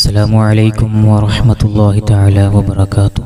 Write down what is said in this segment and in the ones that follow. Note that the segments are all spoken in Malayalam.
السلام عليكم ورحمة الله تعالى وبركاته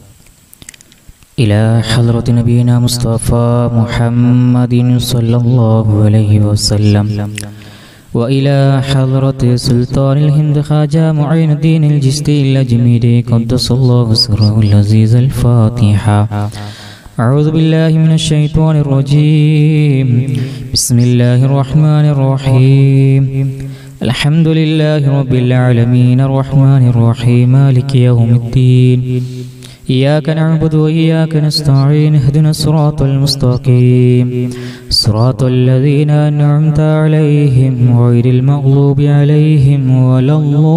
إلى حضرة نبينا مصطفى محمد صلى الله عليه وسلم وإلى حضرة سلطان الهند خواجة معين الدين الجستي الأجميري قدس الله سره العزيز الفاتحة أعوذ بالله من الشيطان الرجيم بسم الله الرحمن الرحيم الحمد لله رب العالمين الرحمن الرحيم مالك يوم الدين إياك نعبد وإياك نستعين اهدنا الصراط المستقيم صراط الذين أنعمت عليهم غير المغضوب عليهم ولا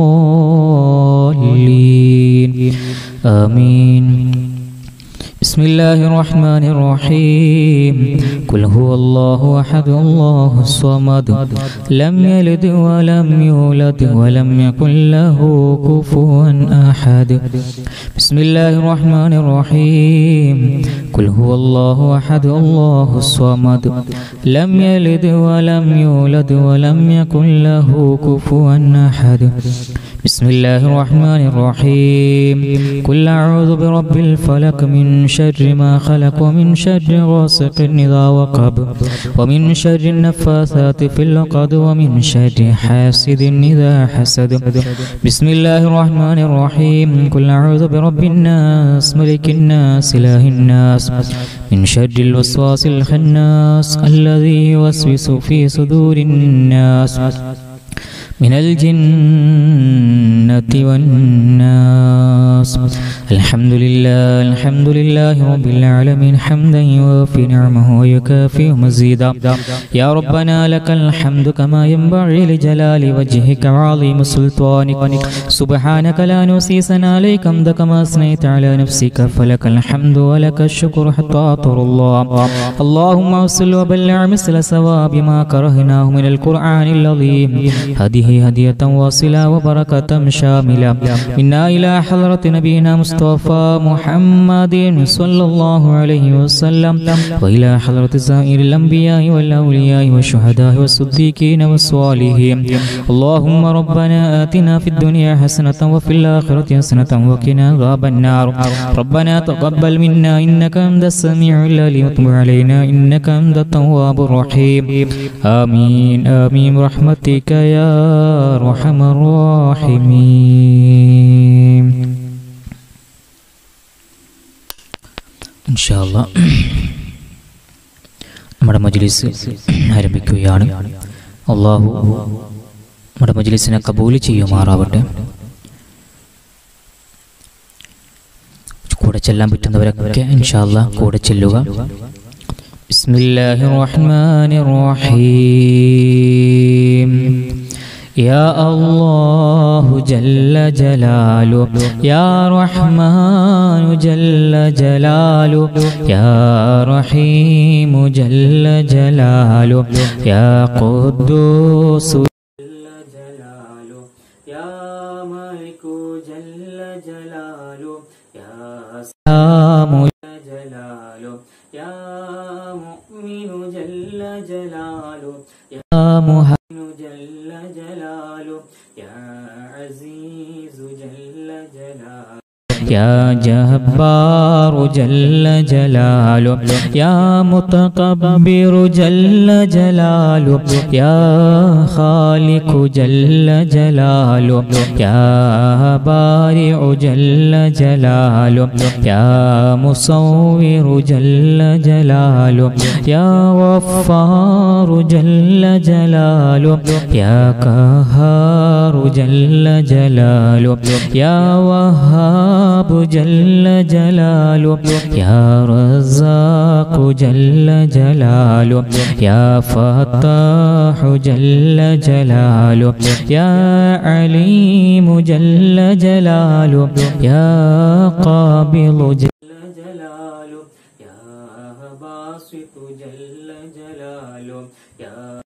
الضالين آمين بسم الله الرحمن الرحيم قل هو الله أحد الله الصمد لم يلد ولم يولد ولم يكن له كفوا أحد بسم الله الرحمن الرحيم قل هو الله أحد الله الصمد لم يلد ولم يولد ولم يكن له كفوا أحد بسم الله الرحمن الرحيم قل أعوذ برب الفلق من شر ما خلق ومن شر غاسق إذا وقب ومن شر النفاثات في العقد ومن شر حاسد إذا حسد بسم الله الرحمن الرحيم قل أعوذ برب الناس ملك الناس إله الناس من شر الوسواس الخناس الذي يوسوس في صدور الناس من الجنة والناس الحمد لله الحمد لله رب العالمين حمدا يوافي نعمه ويكافئ مزيدا يا ربنا لك الحمد كما ينبغي لجلال وجهك وعظيم سلطانك سبحانك لا نحصي ثناء عليك حمد كما أثنيت على نفسك فلك الحمد ولك الشكر حتى أطر الله اللهم وصل وبلع مثل ثواب ما كرهناه من القرآن العظيم هذه هدية واصلة وبركة شاملة منا إلى حضرة نبينا مصطفى محمد صلى الله عليه وسلم وإلى حضرة سائر الأنبياء والأولياء والشهداء والصديقين والصالحين اللهم ربنا آتنا في الدنيا حسنة وفي الآخرة حسنة وقنا عذاب النار ربنا تقبل منا إنك أنت السميع العليم وتب علينا إنك أنت التواب الرحيم آمين آمين برحمتك يا أرحم الراحمين إن شاء الله നമ്മുടെ മജ്ലിസ് ആരംഭിക്കുകയാണ് അള്ളാഹു നമ്മുടെ മജ്ലിസിനെ കബൂൽ ചെയ്യുമാറാവട്ടെ കൂടെ ചെല്ലാൻ പറ്റുന്നവരൊക്കെ ഇൻഷാല്ല കൂടെ ചെല്ലുക بسم الله الرحمن الرحيم يا الله جل جلاله يا رحمن جل جلاله يا رحيم جل جلاله يا قدوس جل جلاله يا ملك جل جلاله يا سلام جل جلاله يا مؤمن جل جلاله يا مهيمن جل جلاله يا عزيز جل جلاله يا جبار جل جلاله يا متكبر جل جلاله يا خالق جل جلاله يا بارع جل جلاله يا مصور جل جلاله يا غفار جل جلاله يا قهار جل جلاله يا وهاب جل جلاله يا رزاق جل جلاله يا فتاح جل جلاله يا عليم جل جلاله يا قابل جل جلاله يا باسط جل جلاله يا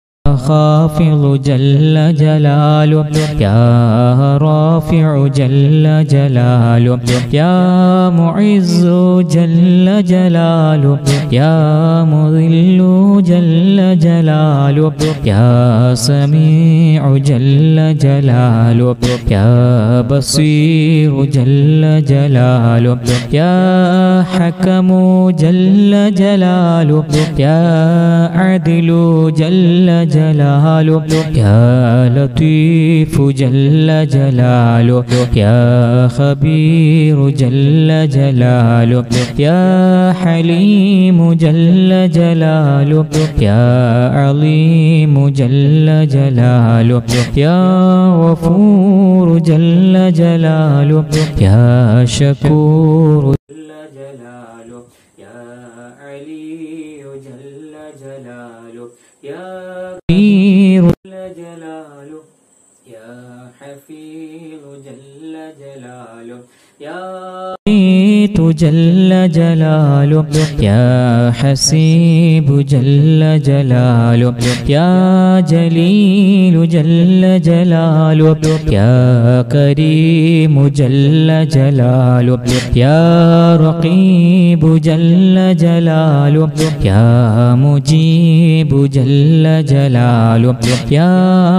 خافض جل جلاله يا رافع جل جلاله يا معز جل جلاله يا مذل جل جلاله يا سميع جل جلاله يا بصير جل جلاله يا حكم جل جلاله يا عدل جل جلاله يا لطيف جل جلاله يا خبير جل جلاله يا حليم جل جلاله يا عظيم جل جلاله يا غفور جل جلاله يا شكور جل جلاله يا علي جل جلاله يا كبير جل جلاله يا حفيظ جل جلاله يا ميت جل جلاله يا حسيب جل جلاله يا جليل جل جلاله يا كريم جل جلاله يا رقيب جل جلاله يا مجيب جل جلاله يا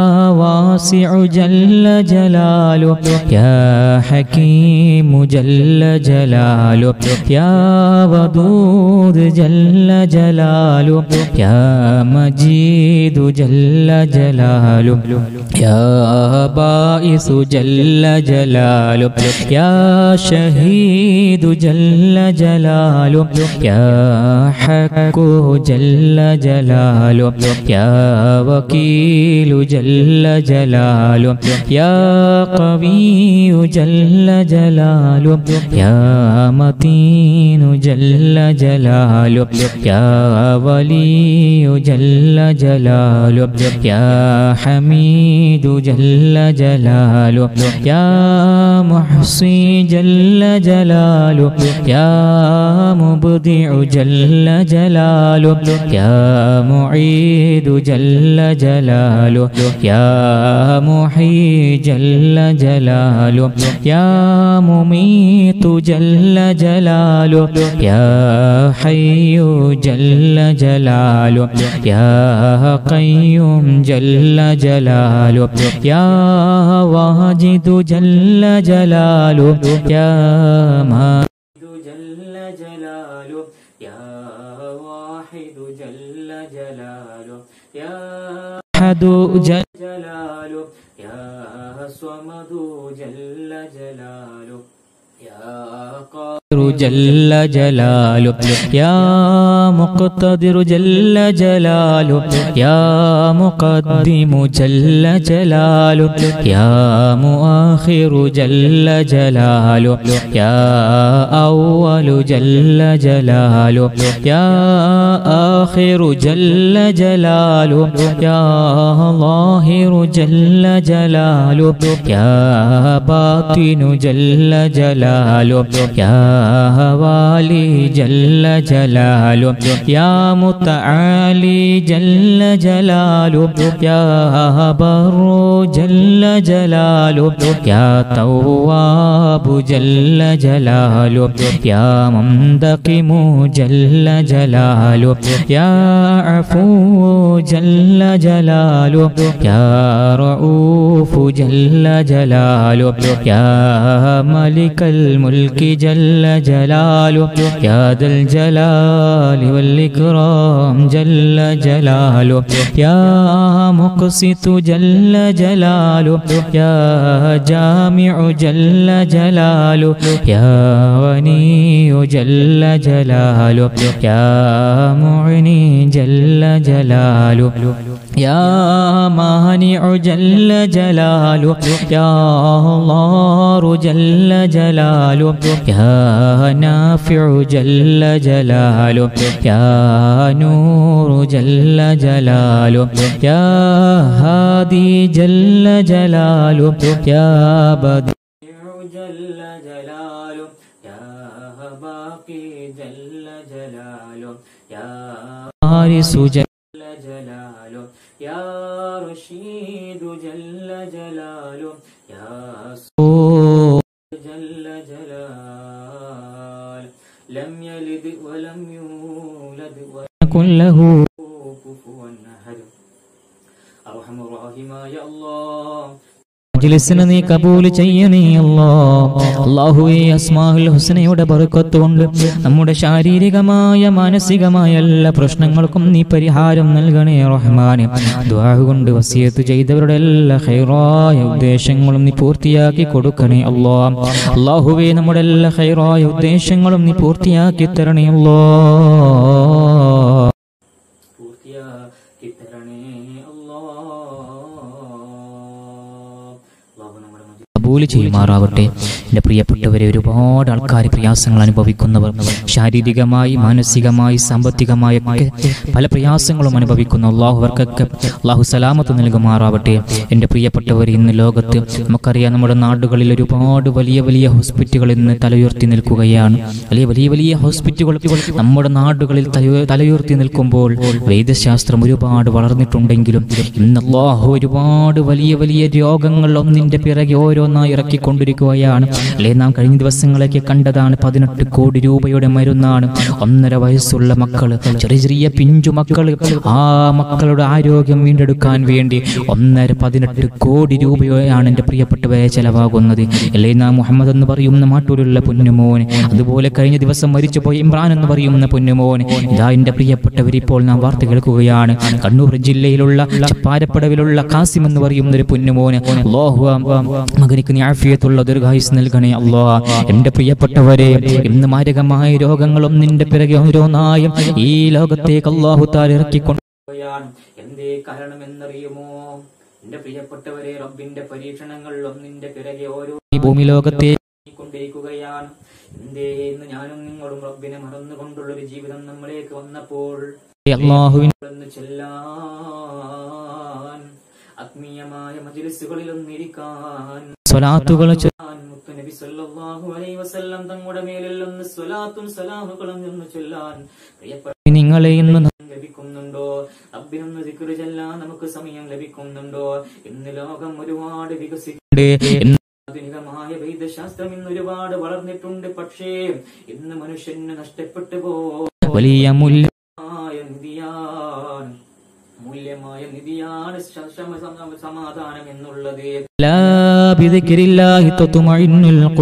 واسع جل جلاله يا حكيم جل جلاله يا ودود جل جلاله يا مجيد جل جلاله يا بائس جل جلاله يا شهيد جل جلاله يا حق جل جلاله يا وكيل جل جلاله يا قوي جل جلاله يا متين جل جلاله يا ولي جل جلاله يا حميد جل جلاله يا محصي جل جلاله يا مبدع جل جلاله يا معيد جل جلاله يا محيي جل جلاله يا مميت جل جلاله يا حي جل جلاله يا قيوم جل جلاله يا واجد جل جلاله يا ماجد جل جلاله يا واحد جل جلاله يا أحد جل جلاله يا صمد جل جلاله يا قادر جل جلاله يا مقتدر جل جلاله يا مقدم جل جلاله يا مؤخر جل جلاله يا أول جل جلاله يا آخر جل جلاله يا ظاهر جل جلاله يا باطن جل جلاله يا والي جل جلاله يا متعالي جل جلاله يا بر جل جلاله يا تواب جل جلاله يا منتقم جل جلاله يا عفو جل جلاله يا رؤوف جل جلاله يا ملك الملك جل جلاله يا ذا الجلال والإكرام جل جلاله يا مقسط جل جلاله يا جامع جل جلاله يا غني جل جلاله يا معني جل جلاله يا مانع جل جلاله يا الله جل جلاله يا نافع جل جلاله يا نور جل جلاله يا هادي جل جلاله يا بديع جل جلاله يا باقي جل جلاله يا حارس جل جلاله يا رشيد جل جلاله يا جل جلال لم يلد ولم يولد يكن له كفوا أحد أرحم الراحمين يا الله മജ്ലിസിനെ നീ കബൂൽ ചെയ്യണേ അല്ലാ അള്ളാഹുവേ അസ്മാഹുൽ ഹുസനയുടെ ബർക്കത്ത് കൊണ്ട് നമ്മുടെ ശാരീരികമായ മാനസികമായ എല്ലാ പ്രശ്നങ്ങൾക്കും നീ പരിഹാരം നൽകണേ റഹ്മാനെ ദുആ കൊണ്ട് വസിയത്ത് ചെയ്തവരുടെ എല്ലാ ഹൈറായ ഉദ്ദേശങ്ങളും നീ പൂർത്തിയാക്കി കൊടുക്കണേ അല്ലാ അള്ളാഹുവേ നമ്മുടെ എല്ലാ ഹൈറായ ഉദ്ദേശങ്ങളും നീ പൂർത്തിയാക്കി തരണേ അല്ലാ പൂർത്തിയാക്കി തരണേ അല്ലാ അല്ലാഹു നമ്മുടെ മജ്ലിസ് കബൂല് ചെയ്യുമാറാവട്ടെ എൻ്റെ പ്രിയപ്പെട്ടവരെ ഒരുപാട് ആൾക്കാർ പ്രയാസങ്ങൾ അനുഭവിക്കുന്നവർ ശാരീരികമായി മാനസികമായി സാമ്പത്തികമായി ഒക്കെ പല പ്രയാസങ്ങളും അനുഭവിക്കുന്ന അള്ളാഹു അവർക്കൊക്കെ അള്ളാഹു സലാമത്ത് നൽകുമാറാവട്ടെ എൻ്റെ പ്രിയപ്പെട്ടവർ ഇന്ന് ലോകത്ത് നമുക്കറിയാം നമ്മുടെ നാടുകളിൽ ഒരുപാട് വലിയ വലിയ ഹോസ്പിറ്റലുകൾ ഇന്ന് തലയുയർത്തി നിൽക്കുകയാണ് വലിയ വലിയ വലിയ ഹോസ്പിറ്റലുകൾ നമ്മുടെ നാടുകളിൽ തലയു- തലയുയർത്തി നിൽക്കുമ്പോൾ വൈദ്യശാസ്ത്രം ഒരുപാട് വളർന്നിട്ടുണ്ടെങ്കിലും ഇന്ന് അള്ളാഹു ഒരുപാട് വലിയ വലിയ രോഗങ്ങൾ ഒന്നിന്റെ പിറകെ ഓരോന്നായി ഇറക്കിക്കൊണ്ടിരിക്കുകയാണ് അല്ലേ നാം കഴിഞ്ഞ ദിവസങ്ങളൊക്കെ കണ്ടതാണ് പതിനെട്ട് കോടി രൂപയുടെ മരുന്നാണ് ഒന്നര വയസ്സുള്ള മക്കള് ചെറിയ ചെറിയ പിഞ്ചു മക്കള് ആ മക്കളുടെ ആരോഗ്യം വീണ്ടെടുക്കാൻ വേണ്ടി ഒന്നര പതിനെട്ട് കോടി രൂപയാണ് എൻ്റെ പ്രിയപ്പെട്ടവരെ ചെലവാകുന്നത് അല്ലേ നാം മുഹമ്മദ് എന്ന് പറയുന്ന മാട്ടൂരുള്ള പൊന്നുമോൻ അതുപോലെ കഴിഞ്ഞ ദിവസം മരിച്ചുപോയ ഇമ്രാൻ എന്ന് പറയുന്ന പൊന്നുമോൻ ഇതാ എൻ്റെ പ്രിയപ്പെട്ടവർ ഇപ്പോൾ നാം വാർത്ത കേൾക്കുകയാണ് കണ്ണൂർ ജില്ലയിലുള്ള ചപ്പാരപ്പടവിലുള്ള കാസിം എന്ന് പറയുന്ന ഒരു പൊന്നുമോന് അല്ലാഹു മകനിക്ക് നീ ആഫിയത്തുള്ള ദീർഘായുസ് നൽകണേ അല്ലാ എൻ്റെ പ്രിയപ്പെട്ടവരെ ഇന്ന് മാരകമായ രോഗങ്ങളും നിന്റെ പിറകെ ഓരോന്നായും ഈ ലോകത്തേക്ക് അള്ളാഹു താൽ ഇറക്കിക്കൊണ്ട് ാണ് എന്തേ കാരണം എന്നറിയുമോ എന്റെ പ്രിയപ്പെട്ടവരെ റബ്ബിന്റെ പരീക്ഷണങ്ങൾ ഒന്നിന്റെ പിറകെ ഓരോ ഈ ഭൂമി ലോകത്തെ കൊണ്ടേക്കുകയാണ് എന്തേ ഇന്ന് ഞാനും നിങ്ങളും റബ്ബിനെ മറന്നുകൊണ്ടുള്ള ഒരു ജീവിതം നമ്മളിലേക്ക് വന്നപ്പോൾ അള്ളാഹുവിൻ ഒന്ന് ചെല്ലാൻ ആത്മീയമായ മജിലിസുകളിൽ ഒന്നിരിക്കാൻ സ്വലാത്തുകൾ ചൊ- മുത്തുനബി സല്ലല്ലാഹു അലൈഹി വസല്ലം തങ്ങളുടെ മേലിൽ ഒന്ന് സ്വലാത്തും സലാമുകളും എന്ന് ചൊല്ലാൻ പ്രിയപ്പെട്ട നിങ്ങളെ ഇന്ന് ലഭിക്കുന്നുണ്ടോ റബ്ബിനൊന്ന് ദിക്റ് ചെല്ലാൻ നമുക്ക് സമയം ലഭിക്കുന്നുണ്ടോ ഇന്ന് ലോകം ഒരുപാട് വികസിക്കും എന്ന് ആധുനികമായ വൈദ്യശാസ്ത്രം ഇന്ന് ഒരുപാട് വളർന്നിട്ടുണ്ട് പക്ഷേ ഇന്ന് മനുഷ്യന് നഷ്ടപ്പെട്ടു പോയ വലിയ മൂല്യ നിധിയാണ് മൂല്യമായ നിധിയാണ് ശ- ശമ- സമ- സമാധാനം എന്നുള്ളത് لا بذكر الله تطمئن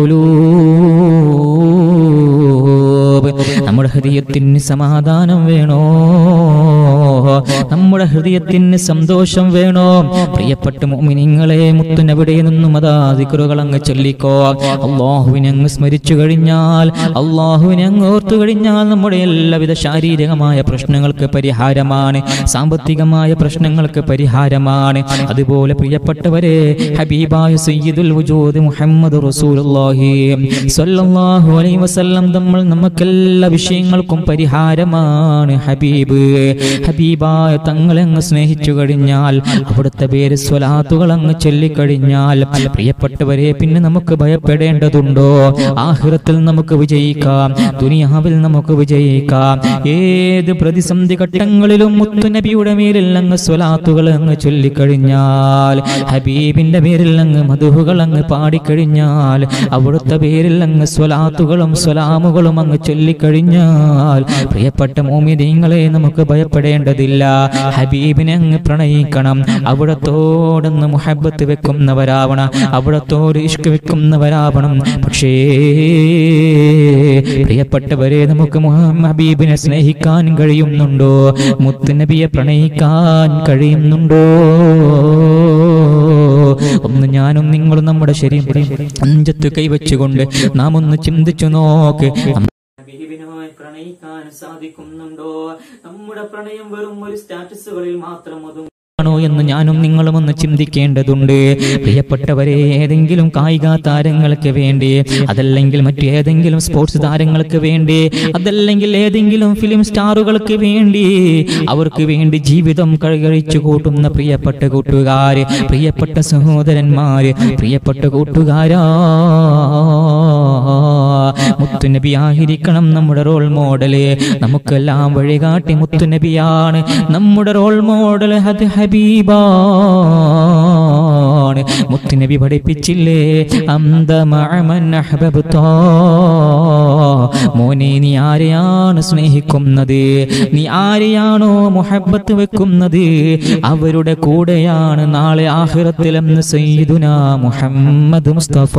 القلوب നമ്മുടെ ഹൃദയത്തിന് സമാധാനം വേണോ നമ്മുടെ ഹൃദയത്തിന് സന്തോഷം വേണോ പ്രിയപ്പെട്ട മോമിനിങ്ങളെ മുത്തുനവിടെ നിന്നും അതാ ദിക്റുകൾ അങ്ങ് ചൊല്ലിക്കോ അള്ളാഹുവിനെ അങ്ങ് സ്മരിച്ചു കഴിഞ്ഞാൽ അള്ളാഹുവിനെ അങ്ങ് ഓർത്തു കഴിഞ്ഞാൽ നമ്മുടെ എല്ലാവിധ ശാരീരികമായ പ്രശ്നങ്ങൾക്ക് പരിഹാരമാണ് സാമ്പത്തികമായ പ്രശ്നങ്ങൾക്ക് പരിഹാരമാണ് അതുപോലെ പ്രിയപ്പെട്ടവരെ ഹബീബായ സയ്യിദുൽ വജൂദ് മുഹമ്മദ് റസൂലുള്ളാഹി സ്വല്ലല്ലാഹു അലൈഹി വസല്ലം നമ്മൾ നമുക്കെല്ലാ വിഷയങ്ങൾക്കും പരിഹാരമാണ് ഹബീബ് ഹബീബായ തങ്ങളെ അങ്ങ് സ്നേഹിച്ചു കഴിഞ്ഞാൽ അവിടുത്തെ പേര് സ്വലാത്തുകൾ അങ്ങ് ചൊല്ലിക്കഴിഞ്ഞാൽ പ്രിയപ്പെട്ടവരെ പിന്നെ നമുക്ക് ഭയപ്പെടേണ്ടതുണ്ടോ ആഹ്റത്തിൽ നമുക്ക് വിജയിക്കാം ദുനിയാവിൽ നമുക്ക് വിജയിക്കാം ഏത് പ്രതിസന്ധി ഘട്ടങ്ങളിലും മുത്തുനബിയുടെ മേലിൽ അങ്ങ് സ്വലാത്തുകൾ അങ്ങ് ചൊല്ലിക്കഴിഞ്ഞാൽ ഹബീബിന്റെ പേരിൽ അങ്ങ് മധുഹുകൾ അങ്ങ് പാടിക്കഴിഞ്ഞാൽ അവിടുത്തെ പേരിൽ അങ്ങ് സ്വലാത്തുകളും സ്വലാമുകളും അങ്ങ് ചൊല്ലിക്കഴിഞ്ഞാൽ പ്രിയപ്പെട്ട മോമിദീങ്ങളെ നമുക്ക് ഭയപ്പെടേണ്ടതില്ല ഹബീബിനെ അങ്ങ് പ്രണയിക്കണം അവിടത്തോടൊന്ന് മുഹബത്ത് വെക്കുന്നവരാവണം അവിടത്തോട് ഇഷ്ക വെക്കുന്നവരാവണം പക്ഷേ പ്രിയപ്പെട്ടവരെ നമുക്ക് മുഹമ്മദ് ഹബീബിനെ സ്നേഹിക്കാൻ കഴിയുന്നുണ്ടോ മുത്തുനബിയെ പ്രണയിക്കാൻ കഴിയുന്നുണ്ടോ ഒന്ന് ഞാനും നിങ്ങളും നമ്മുടെ ശരീരം അഞ്ചത്ത് കൈവച്ചുകൊണ്ട് നാം ഒന്ന് ചിന്തിച്ചു നോക്ക് ഹബീബിനെ പ്രണയിക്കാൻ സാധിക്കുന്നുണ്ടോ നമ്മുടെ പ്രണയം വെറും ഒരു സ്റ്റാറ്റസുകളിൽ മാത്രം ഒതുങ്ങും ആണോ എന്ന് ഞാനും നിങ്ങളും ഒന്ന് ചിന്തിക്കേണ്ടതുണ്ട് പ്രിയപ്പെട്ടവരെ ഏതെങ്കിലും കായിക താരങ്ങൾക്ക് വേണ്ടി അതല്ലെങ്കിൽ മറ്റേതെങ്കിലും സ്പോർട്സ് താരങ്ങൾക്ക് വേണ്ടി അതല്ലെങ്കിൽ ഏതെങ്കിലും ഫിലിം സ്റ്റാറുകൾക്ക് വേണ്ടി അവർക്ക് വേണ്ടി ജീവിതം കഴിച്ചു കൂട്ടുന്ന പ്രിയപ്പെട്ട കൂട്ടുകാര് പ്രിയപ്പെട്ട സഹോദരന്മാര് പ്രിയപ്പെട്ട കൂട്ടുകാരാ മുത്തുനബി ആയിരിക്കണം നമ്മുടെ റോൾ മോഡല് നമുക്കെല്ലാം വഴികാട്ടി മുത്തുനബിയാണ് നമ്മുടെ റോൾ മോഡൽ അത് ഹബീബാണ് മുത്തുനബി പഠിപ്പിച്ചില്ലേ അന്തമഅമൻ അഹ്ബബ്താ മോനെ നീ ആരെയാണ് സ്നേഹിക്കുന്നത് നീ ആരെയാണോ മുഹബത്ത് വെക്കുന്നത് അവരുടെ കൂടെയാണ് നാളെ ആഖിറത്തിലെന്ന് സയ്യിദുന മുഹമ്മദ് മുസ്തഫ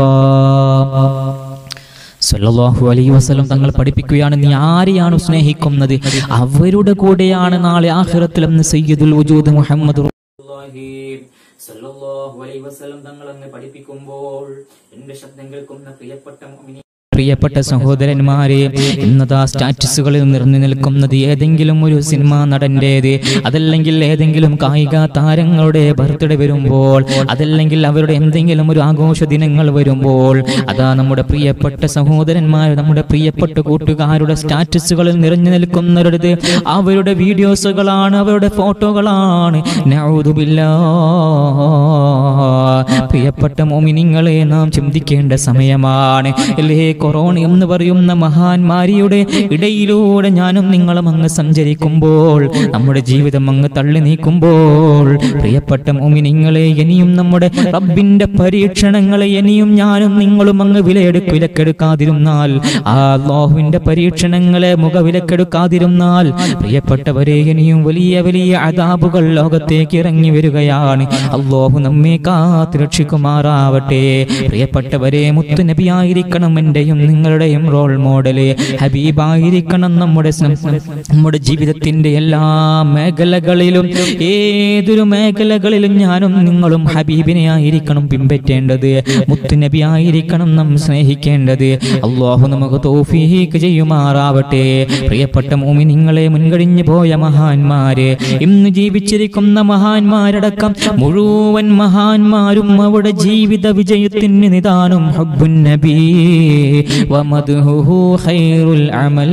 സല്ലല്ലാഹു അലൈഹി വസല്ലം തങ്ങൾ പഠിപ്പിക്കുകയാണ് നീ ആരെയാണ് സ്നേഹിക്കുന്നത് അവരുടെ കൂടെയാണ് നാളെ ആഖിറത്തിലെന്ന് സയ്യിദുൽ വജൂദ് മുഹമ്മദ് സല്ലല്ലാഹു അലൈഹി വസല്ലം തങ്ങൾ അങ്ങ് പഠിപ്പിക്കുമ്പോൾ എന്റെ ശബ്ദം കേൾക്കുന്ന പ്രിയപ്പെട്ട മുഅ്മിനീ പ്രിയപ്പെട്ട സഹോദരന്മാരെ ഇന്നതാ സ്റ്റാറ്റസുകളിൽ നിറഞ്ഞു നിൽക്കുന്നത് ഏതെങ്കിലും ഒരു സിനിമാ നടന്റേത് അതല്ലെങ്കിൽ ഏതെങ്കിലും കായിക താരങ്ങളുടെ ബർത്ത്ഡേ വരുമ്പോൾ അതല്ലെങ്കിൽ അവരുടെ എന്തെങ്കിലും ഒരു ആഘോഷ ദിനങ്ങൾ വരുമ്പോൾ അതാ നമ്മുടെ പ്രിയപ്പെട്ട സഹോദരന്മാർ നമ്മുടെ പ്രിയപ്പെട്ട കൂട്ടുകാരുടെ സ്റ്റാറ്റസുകളിൽ നിറഞ്ഞു നിൽക്കുന്നവരുത് അവരുടെ വീഡിയോസുകളാണ് അവരുടെ ഫോട്ടോകളാണ് നഊദുബില്ലാ. പ്രിയപ്പെട്ട മോമിനിങ്ങളെ നാം ചിന്തിക്കേണ്ട സമയമാണ് അല്ലേ കൊറോണ എന്ന് പറയുന്ന മഹാന്മാരിയുടെ ഇടയിലൂടെ ഞാനും നിങ്ങളും അങ്ങ് സഞ്ചരിക്കുമ്പോൾ നമ്മുടെ ജീവിതം അങ്ങ് തള്ളി നീക്കുമ്പോൾ പ്രിയപ്പെട്ട മോമിനിങ്ങളെ ഇനിയും നമ്മുടെ റബ്ബിന്റെ പരീക്ഷണങ്ങളെ ഇനിയും ഞാനും നിങ്ങളും അങ്ങ് വിലയെടുക്ക വിലക്കെടുക്കാതിരുന്നാൽ ആ അള്ളാഹുവിന്റെ പരീക്ഷണങ്ങളെ മുഖവിലക്കെടുക്കാതിരുന്നാൽ പ്രിയപ്പെട്ടവരെ ഇനിയും വലിയ വലിയ അതാബുകൾ ലോകത്തേക്ക് ഇറങ്ങി വരികയാണ് അള്ളാഹു നമ്മെ കാത്ത് രക്ഷിക്കുമാറാവട്ടെ പ്രിയപ്പെട്ടവരെ മുത്തുനബിയായിരിക്കണം എന്റെയും നിങ്ങളുടെയും റോൾ മോഡല് ഹബീബായിരിക്കണം നമ്മുടെ സം- നമ്മുടെ ജീവിതത്തിന്റെ എല്ലാ മേഖലകളിലും ഏതൊരു മേഖലകളിലും ഞാനും നിങ്ങളും ഹബീബിനെ ആയിരിക്കണം പിൻപറ്റേണ്ടത് മുത്തുനബി ആയിരിക്കണം നാം സ്നേഹിക്കേണ്ടത് അള്ളാഹു നമുക്ക് തോഫീക്ക് ചെയ്യുമാറാവട്ടെ പ്രിയപ്പെട്ട മൂമി നിങ്ങളെ മുൻകഴിഞ്ഞു പോയ മഹാന്മാര് ഇന്ന് ജീവിച്ചിരിക്കുന്ന മഹാന്മാരടക്കം മുഴുവൻ മഹാന്മാരും അവിടെ ജീവിത വിജയത്തിന് നിദാനം ഹബ്ബുൻ നബി വമദ്ഹുഹു ഖൈറുൽ അമൽ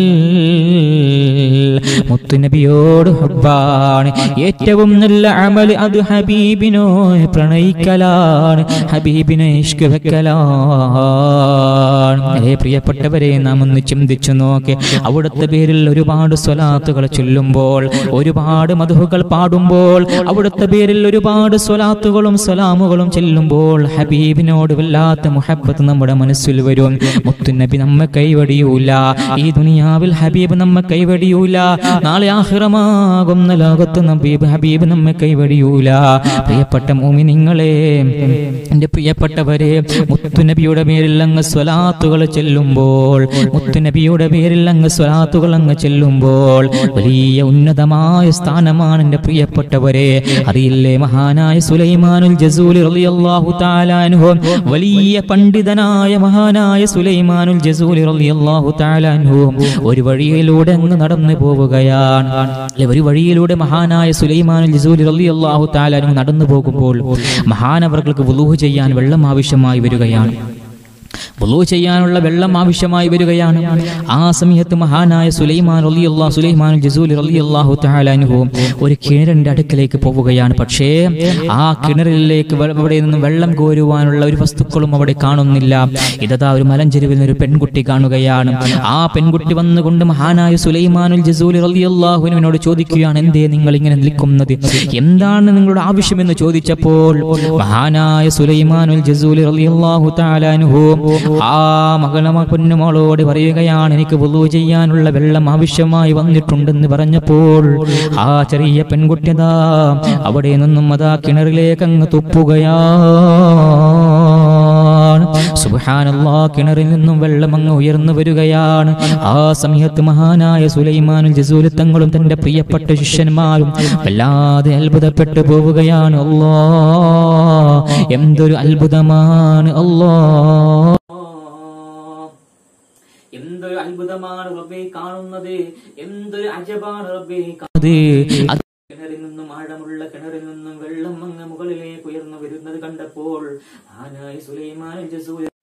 മുത്തുനബിയോട് ഹബ്ബാണ് ഏറ്റവും നല്ല അമൽ അത് ഹബീബിനോ പ്രണയിക്കലാണ് ഹബീബിനെ ഇഷ്ക് വെക്കലാണ് ഏ പ്രിയപ്പെട്ടവരെ നാം ഒന്ന് ചിന്തിച്ചു നോക്ക് അവിടുത്തെ പേരിൽ ഒരുപാട് സ്വലാത്തുകൾ ചൊല്ലുമ്പോൾ ഒരുപാട് മധുഹുകൾ പാടുമ്പോൾ അവിടുത്തെ പേരിൽ ഒരുപാട് സ്വലാത്തുകളും സലാമുകളും ചെല്ലുമ്പോൾ ഹബീബിനോട് വല്ലാത്ത മുഹബത്ത് നമ്മുടെ മനസ്സിൽ വരും മുത്തുനബി നമ്മെ കൈവടിയൂല ഈ ദുനിയാവിൽ ഹബീബ് നമ്മെ കൈവടിയൂല നാളെ ആഹിറമാകുന്ന ലോകത്ത് നബീബ് ഹബീബ് നമ്മെ കൈവടിയൂല പ്രിയപ്പെട്ട മൂമി നിങ്ങളെ എന്റെ പ്രിയപ്പെട്ടവരെ മുത്തുനബിയുടെ പേരിൽ അങ്ങ് സ്വലാത്തുകൾ ചെല്ലുമ്പോൾ മുത്തുനബിയുടെ പേരിൽ അങ്ങ് സ്വലാത്തുകൾ അങ്ങ് ചെല്ലുമ്പോൾ വലിയ ഉന്നതമായ സ്ഥാനമാണ് എന്റെ പ്രിയപ്പെട്ടവരെ അറിയില്ലേ മഹാനായ സുലൈമാനുൽ ജസൂലി റളിയല്ലാഹു തആല അൻഹു വലിയ പണ്ഡിതനായ മഹാനായ സുലൈമാനുൽ ജസൂലി റളിയല്ലാഹു തആല അൻഹു ഒരു വഴിയിലൂടെ അങ്ങ് നടന്നു പോവുകയാണ് അല്ലെ ഒരു വഴിയിലൂടെ മഹാനായ സുലൈമാനുൽ ജസൂലി റളിയല്ലാഹു തആല അൻഹു നടന്നു പോകുമ്പോൾ മഹാനവർക്ക് വുളൂഹ് ചെയ്യാൻ വെള്ളം ആവശ്യമായി വരികയാണ് വുളൂ ചെയ്യാനുള്ള വെള്ളം ആവശ്യമായി വരികയാണ് ആ സമയത്ത് മഹാനായ സുലൈമാൻ റളിയല്ലാഹു സുലൈമാൻ ജസൂലി റളിയല്ലാഹു തആല അൻഹു ഒരു കിണറിന്റെ അടുക്കലേക്ക് പോവുകയാണ് പക്ഷേ ആ കിണറിലേക്ക് വെ- അവിടെ നിന്ന് വെള്ളം കോരുവാനുള്ള ഒരു വസ്തുക്കളും അവിടെ കാണുന്നില്ല ഇതതാ ഒരു മലഞ്ചെരുവിൽ നിന്ന് ഒരു പെൺകുട്ടി കാണുകയാണ് ആ പെൺകുട്ടി വന്നുകൊണ്ട് മഹാനായ സുലൈമാനുൽ ജസൂലി റളിയല്ലാഹുവിനോട് ചോദിക്കുകയാണ് എന്തേ നിങ്ങൾ ഇങ്ങനെ നിൽക്കുന്നത് എന്താണ് നിങ്ങളുടെ ആവശ്യമെന്ന് ചോദിച്ചപ്പോൾ മഹാനായ സുലൈമാനുൽ ജസൂലി റളിയല്ലാഹു തആല അൻഹു ആ മകള പൊന്നുമോളോട് പറയുകയാണ് എനിക്ക് വുളു ചെയ്യാനുള്ള വെള്ളം ആവശ്യമായി വന്നിട്ടുണ്ടെന്ന് പറഞ്ഞപ്പോൾ ആ ചെറിയ പെൺകുട്ടിതാ അവിടെ നിന്നും അതാ കിണറിലേക്ക് അങ്ങ് തുപ്പുകയാണ് സുബ്ഹാനല്ലാ കിണറിൽ നിന്നും വെള്ളം അങ്ങ് ഉയർന്നു വരികയാണ് ആ സമയത്ത് മഹാനായ സുലൈമാനും ജസൂൽ തങ്ങളും തന്റെ പ്രിയപ്പെട്ട ശിഷ്യന്മാരും വല്ലാതെ അത്ഭുതപ്പെട്ടു പോവുകയാണ് അല്ലാ എന്തൊരു അത്ഭുതമാണ് അല്ലാ എന്തൊരു അത്ഭുതമാണ് റബ്ബേ കാണുന്നത് എന്തൊരു അജബാണ് റബ്ബേ കാണുന്നത് അത് കിണറിൽ നിന്നും ആഴമുള്ള കിണറിൽ നിന്നും വെള്ളം അങ്ങ് മുകളിലേക്ക് ഉയർന്നു വരുന്നത് കണ്ടപ്പോൾ ആനായ സുലൈമാൻ ജസൂൽ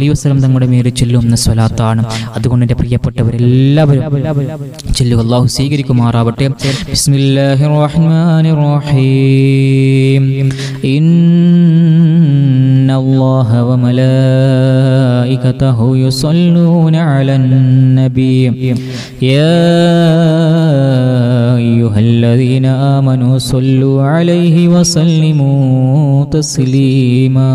അലൈഹി വസല്ലം തങ്ങളുടെ മേൽ ചൊല്ലുന്ന സ്വലാത്താണ് അതുകൊണ്ട് എൻ്റെ പ്രിയപ്പെട്ടവരെല്ലാവരും ചൊല്ലുക അള്ളാഹു സ്വീകരിക്കുമാറാവട്ടെ ബിസ്മില്ലാഹിർ റഹ്മാനിർ റഹീം ഇന്ന الله وملائكته يصلون على النبي يا أيها الذين آمنوا صلوا عليه وسلموا تسليما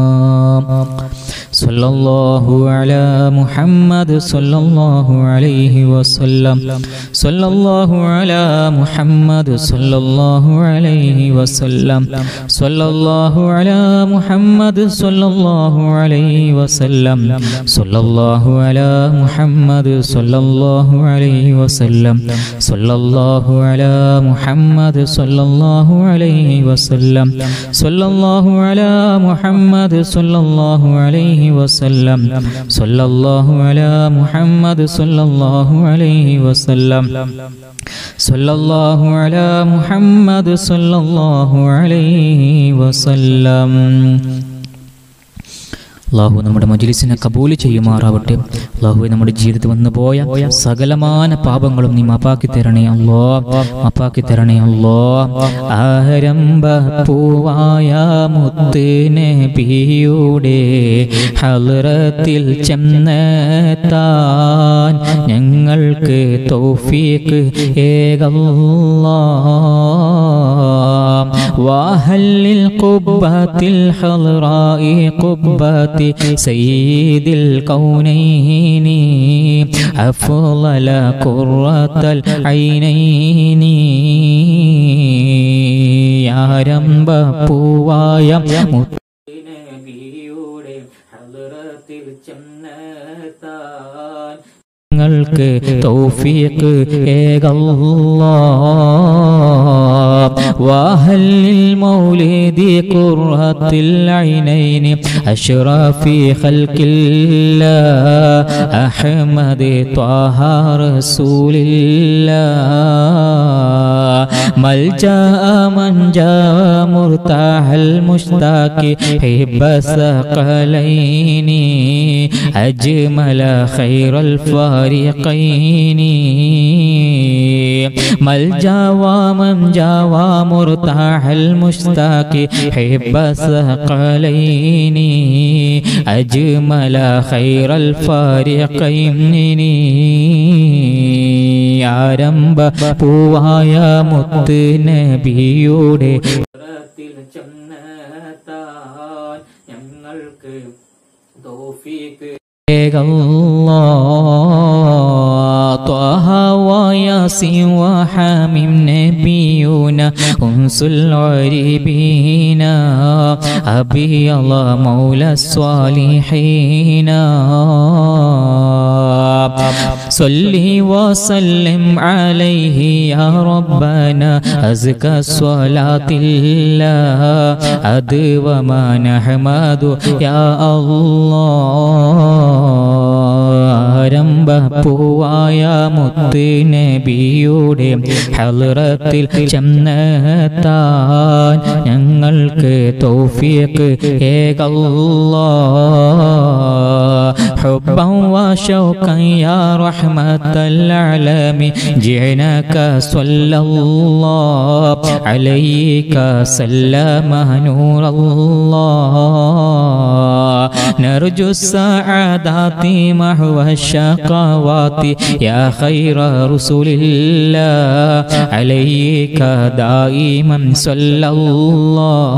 صلى الله على محمد صلى الله عليه وسلم صلى الله على محمد صلى الله عليه وسلم صلى الله على محمد صلى الله عليه وسلم صلى الله على محمد صلى الله عليه وسلم صلى الله على محمد صلى الله عليه وسلم صلى الله على محمد صلى الله عليه وسلم صلى الله على محمد صلى الله عليه وسلم صلى الله على محمد صلى الله عليه وسلم അള്ളാഹു നമ്മുടെ മജ്ലിസിനെ കബൂല് ചെയ്യുമാറാവട്ടെ അള്ളാഹു നമ്മുടെ ജീവിതത്തിൽ വന്നു പോയ സകലമാന പാപങ്ങളും നീ മാപ്പാക്കി തരണേ അല്ലോ മാപ്പാക്കി തരണേ അല്ലോ ആരംഭ പൂവായ മുത്ത് നബിയുടെ ഹലറത്തിൽ ചെന്നെത്താൻ ഞങ്ങൾക്ക് തൗഫീക്ക് ഏകല്ലാ വാഹല്ലിൽ കുബ്ബത്തിൽ ഹലറായി കുബ്ബത്തിൽ سيد الكونين أفضل قرة العينين يا رب പൂവായ നബിയുടെ ഹദ്റത്തിൽ ചെന്നെത്താൻ ഞങ്ങൾക്ക് തൗഫീഖ് ഏകല്ലാ وهل للمولد قرة العينين أشرف خلق الله أحمد طه رسول الله ملجأ من جاء مرتاح المشتاق حب ثقلين أجمل خير الفارقين ملجأ ومن جاوى مرتاح المشتاق حب ثقلين أجمل خير الفارقين ആരംഭ പൂവായ മുത്ത് നബിയുടെ ചെന്നെത്താൻ ഞങ്ങൾക്ക് തോഫീക്ക് طه وياسين وحامم نبينا أنس العربين أبي الله مولى الصالحين صلي وسلم عليه يا ربنا أزكى الصلاة الله أدوى ما نحمد يا الله ആരംഭ പൂവായ മുത്ത് നബിയുടെ ഹലറത്തിൽ ചെന്നെത്താൻ ഞങ്ങൾക്ക് തൗഫീഖ് ഏകല്ലാ حبا وشوقا يا رحمة العالمين جئناك صلى الله عليك سلم نور الله نرجو السعادات محو الشقوات يا خير رسول الله عليك دائما صلى الله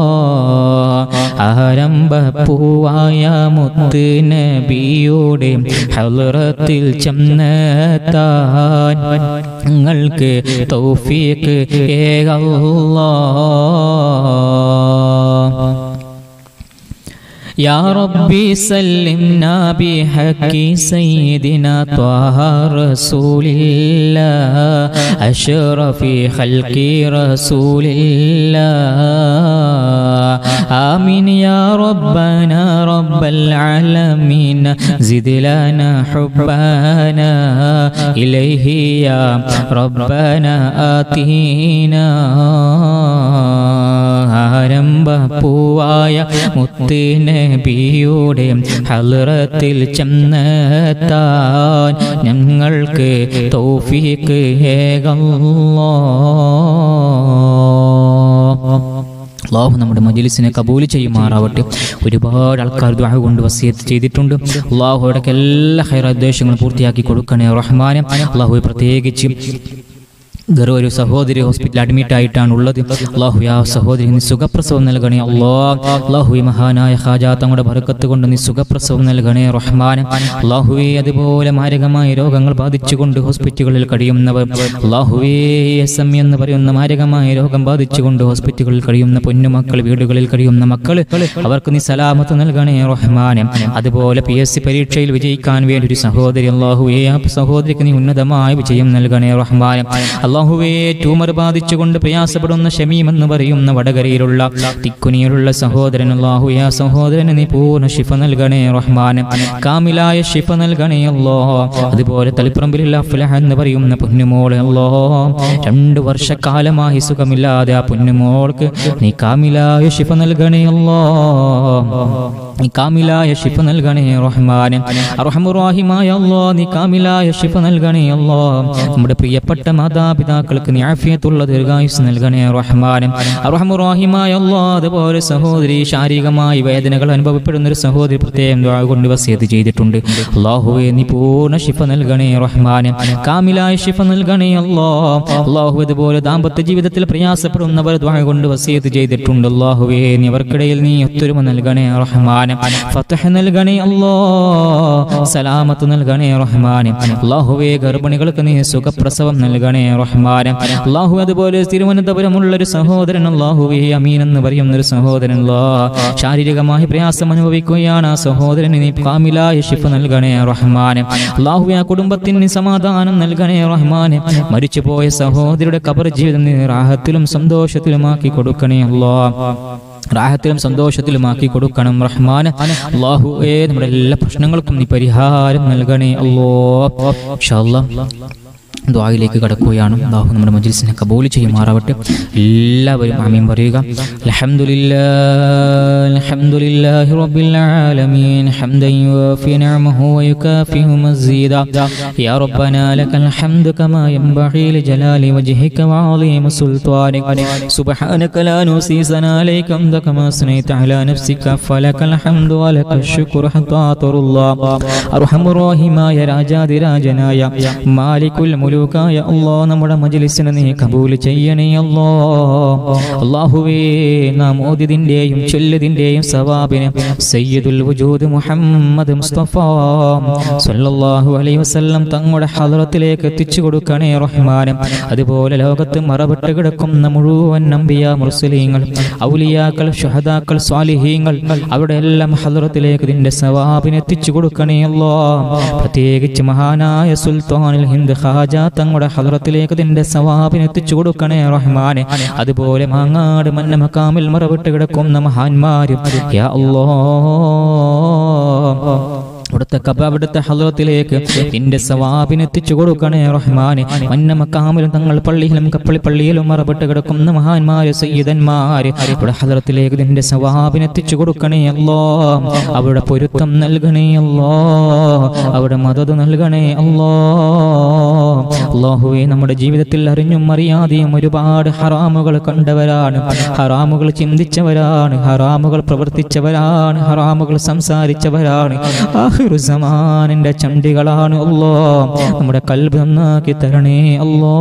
ആരംഭ പൂവായ മുത്ത് നബിയുടെ ഹലറത്തിൽ ചെന്നെത്താൻ ഞങ്ങൾക്ക് തൗഫീക്ക് ഏകല്ലാ يا ربي سلمنا بحق سيدنا طه رسول الله أشرف خلق رسول الله آمين يا ربنا رب العالمين زد لنا حبنا إليه يا ربنا آتينا ആരംഭ പൂവായ മുത്തിനബിയുടെ ഹലറത്തിൽ ചെന്നെത്താൻ ഞങ്ങൾക്ക് തൗഫീക്ക് ഏകല്ലോ അള്ളാഹു നമ്മുടെ മജിലിസിനെ കബൂൽ ചെയ്യുമാറാവട്ടെ ഒരുപാട് ആൾക്കാർ ദ്വാഹ കൊണ്ട് വസിയത്ത് ചെയ്തിട്ടുണ്ട് അള്ളാഹുയുടെ എല്ലാ ഹൈറാദ്വേഷങ്ങളും പൂർത്തിയാക്കി കൊടുക്കണേ റഹ്മാനെ അള്ളാഹു പ്രത്യേകിച്ച് ഗർവ ഒരു സഹോദരി ഹോസ്പിറ്റലിൽ അഡ്മിറ്റ് ആയിട്ടാണ് ഉള്ളത് അള്ളാഹു ആ സഹോദരി നീ സുഖപ്രസവം നൽകണേ അള്ളാ അള്ളാഹു ഈ മഹാനായ ഖാജാ തങ്ങളുടെ ബറക്കത്ത് കൊണ്ട് നീ സുഖപ്രസവം നൽകണേ റഹ്മാൻ അള്ളാഹുവേ അതുപോലെ മാരകമായ രോഗങ്ങൾ ബാധിച്ചുകൊണ്ട് ഹോസ്പിറ്റലുകളിൽ കഴിയുന്നവർ അള്ളാഹുവേ എസ് എം എന്ന് പറയുന്ന മാരകമായ രോഗം ബാധിച്ചുകൊണ്ട് ഹോസ്പിറ്റലുകളിൽ കഴിയുന്ന പൊന്നുമക്കൾ വീടുകളിൽ കഴിയുന്ന മക്കൾ അവർക്ക് നീ സലാമത്ത് നൽകണേ റഹ്മാൻ അതുപോലെ പി എസ് സി പരീക്ഷയിൽ വിജയിക്കാൻ വേണ്ടി ഒരു സഹോദരി അള്ളാഹുവേ ആ സഹോദരിക്ക് നീ ഉന്നതമായ വിജയം നൽകണേ റഹ്മാൻ അള്ളാഹുവേ ട്യൂമർ ബാധിച്ചുകൊണ്ട് പ്രയാസപ്പെടുന്ന ഷമീം എന്ന് പറയുന്ന വടകരയിലുള്ള തിക്കുനിയിലുള്ള സഹോദരൻ അള്ളാഹുവേ ആ സഹോദരന് നീ പൂർണ്ണ ശിഫ നൽകണേ റഹ്മാൻ കാമിലായ ശിഫ നൽകണേ അല്ലോ അതുപോലെ തളിപ്പറമ്പിലുള്ള അഫ്ലഹ എന്ന് പറയുന്ന പൊന്നുമോള് അല്ലോ രണ്ടു വർഷക്കാലമായി സുഖമില്ലാതെ ആ പൊന്നുമോൾക്ക് നീ കാമിലായ ശിഫ നൽകണേ അല്ലോ നീ കാമിലായ ശിഫ നൽകണേ റഹ്മാൻ അർഹമുറാഹിമായ അല്ലോ നീ കാമിലായ ശിഫ നൽകണേ അല്ലോ നമ്മുടെ പ്രിയപ്പെട്ട മാതാപിതാക്കൾക്ക് നീ ആഫിയത്തുള്ള ദീർഘായുസ് നൽകണേ റഹ്മാൻ അർഹമുറാഹിമായ അല്ലോ അതുപോലെ സഹോദരി ശാരീരികമായി വേദനകൾ അനുഭവപ്പെടുന്ന ഒരു സഹോദരി പ്രത്യേകം ദുആ കൊണ്ട് വസിയത്ത് ചെയ്തിട്ടുണ്ട് അള്ളാഹുവെ നീ പൂർണ്ണ ശിഫ നൽകണേ റഹ്മാൻ കാമിലായ ശിഫ നൽകണേ അല്ലോ അള്ളാഹു അതുപോലെ ദാമ്പത്യ ജീവിതത്തിൽ പ്രയാസപ്പെടുന്നവർ ദുആ കൊണ്ട് വസിയത്ത് ചെയ്തിട്ടുണ്ട് അള്ളാഹുവേ നീ അവർക്കിടയിൽ നീ ഒത്തൊരുമ നൽകണേ റഹ്മാൻ ഫതഹ് നൽകണേ അല്ലോ സലാമത്ത് നൽകണേ റഹ്മാൻ അള്ളാഹുവേ ഗർഭിണികൾക്ക് നീ സുഖപ്രസവം നൽകണേ റഹ്മാൻ അള്ളാഹു അതുപോലെ തിരുവനന്തപുരമുള്ള ഒരു സഹോദരൻ അള്ളാഹുവേ അമീൻ എന്ന് പറയുന്ന ഒരു സഹോദരൻ അല്ലാ ശാരീരികമായി പ്രയാസം അനുഭവിക്കുകയാണ് ആ സഹോദരന് നീ കാമിലായ ശിഫ നൽകണേ റഹ്മാൻ അള്ളാഹുവെ ആ കുടുംബത്തിന് സമാധാനം നൽകണേ റഹ്മാൻ മരിച്ചുപോയ സഹോദരിയുടെ കബർ ജീവിതം നീ റാഹത്തിലും സന്തോഷത്തിലുമാക്കി കൊടുക്കണേ അല്ലാ റാഹത്തിലും സന്തോഷത്തിലുമാക്കി കൊടുക്കണം റഹ്മാൻ അള്ളാഹു ഏ നമ്മുടെ എല്ലാ പ്രശ്നങ്ങൾക്കും നീ പരിഹാരം നൽകണേ അല്ലോ ദ്വായിലേക്ക് കടക്കുകയാണ് അള്ളാഹു നമ്മുടെ മജിൽസിനെ കബൂൽ ചെയ്യുമാറാവട്ടെ എല്ലാവരും ആമീൻ പറയുക അൽഹംദുലില്ലാഹ് അൽഹംദുലില്ലാഹി റബ്ബിൽ ആലമീൻ ഹംദൻ യുവാഫി നിഅമഹു വയുകാഫി മസീദാ യാ റബ്ബനാ ലക്കൽ ഹംദു കമാ യൻബഗി ലജലാലി വജ്ഹിക വഅളീം സുൽത്താനിക സുബ്ഹാനക ലാ നുസി സനാ അലൈക ഹംദ കമാ സനൈത അലാ നഫ്സിക ഫലകൽ ഹംദു വലക ശുക്ർ ഹത്താ തറുല്ലാഹ് അർഹമുർ റഹീമായ രാജാതിരാജനായ മാലിക്കുൽ മുലൂക്കായ അല്ലാ നമ്മുടെ മജ്ലിസിനെ നീ കബൂൽ ചെയ്യണേ അല്ലാ അല്ലാഹുവേ നാം ഓതിയതിന്റെയും ചൊല്ലിയതിന്റെയും സവാബിനെ സയ്യിദുൽ വജൂദ് മുഹമ്മദ് മുസ്തഫ സല്ലല്ലാഹു അലൈഹി വസല്ലം തങ്ങളുടെ ഹദ്റത്തിലേക്ക് എത്തിച്ചു കൊടുക്കണേ റഹ്മാനം അതുപോലെ ലോകത്ത് മറവിട്ട് കിടക്കുന്ന മുഴുവൻ നമ്പിയ മുർസലീങ്ങൾ ഔലിയാക്കൾ ഷഹദാക്കൾ സ്വാലിഹീങ്ങൾ അവരുടെ എല്ലാം ഹദ്റത്തിലേക്ക് ഇതിന്റെ സവാബിനെ എത്തിച്ചു കൊടുക്കണേ അല്ലാ പ്രത്യേകിച്ച് മഹാനായ സുൽത്താനുൽ ഹിന്ദ് ഖാജ തങ്ങളുടെ ഹദ്റത്തിലേക്ക് ഇതിന്റെ സവാബിനെ എത്തിച്ചു കൊടുക്കണേ റഹ്മാനെ അതുപോലെ മാങ്ങാട് മന്ന മക്കാമിൽ മറവിട്ട് കിടക്കുന്ന മഹാന്മാരും യാ അല്ലാ അവിടുത്തെ കബ അവിടുത്തെ ഹലത്തിലേക്ക് നിന്റെ സവാബിന് എത്തിച്ചു കൊടുക്കണേ റഹ്മാനെ മന്ന മക്കാമിലും തങ്ങൾ പള്ളിയിലും കപ്പളി പള്ളിയിലും മറപ്പെട്ട് കിടക്കുന്ന മഹാന്മാര് സയ്യിദന്മാര് ഇവിടെ ഹലത്തിലേക്ക് നിന്റെ സവാബിന് എത്തിച്ചു കൊടുക്കണേ അല്ലോ അവിടെ പൊരുത്തം നൽകണേ അല്ലോ അവിടെ മദത് നൽകണേ അല്ലോ അള്ളാഹുവെ നമ്മുടെ ജീവിതത്തിൽ അറിഞ്ഞും അറിയാതെയും ഒരുപാട് ഹറാമുകൾ കണ്ടവരാണ് ഹറാമുകൾ ചിന്തിച്ചവരാണ് ഹറാമുകൾ പ്രവർത്തിച്ചവരാണ് ഹറാമുകൾ സംസാരിച്ചവരാണ് ആഹിറുസമാനിന്റെ ചണ്ടികളാണ് അല്ലോ നമ്മുടെ കൽബ് നന്നാക്കി തരണേ അല്ലോ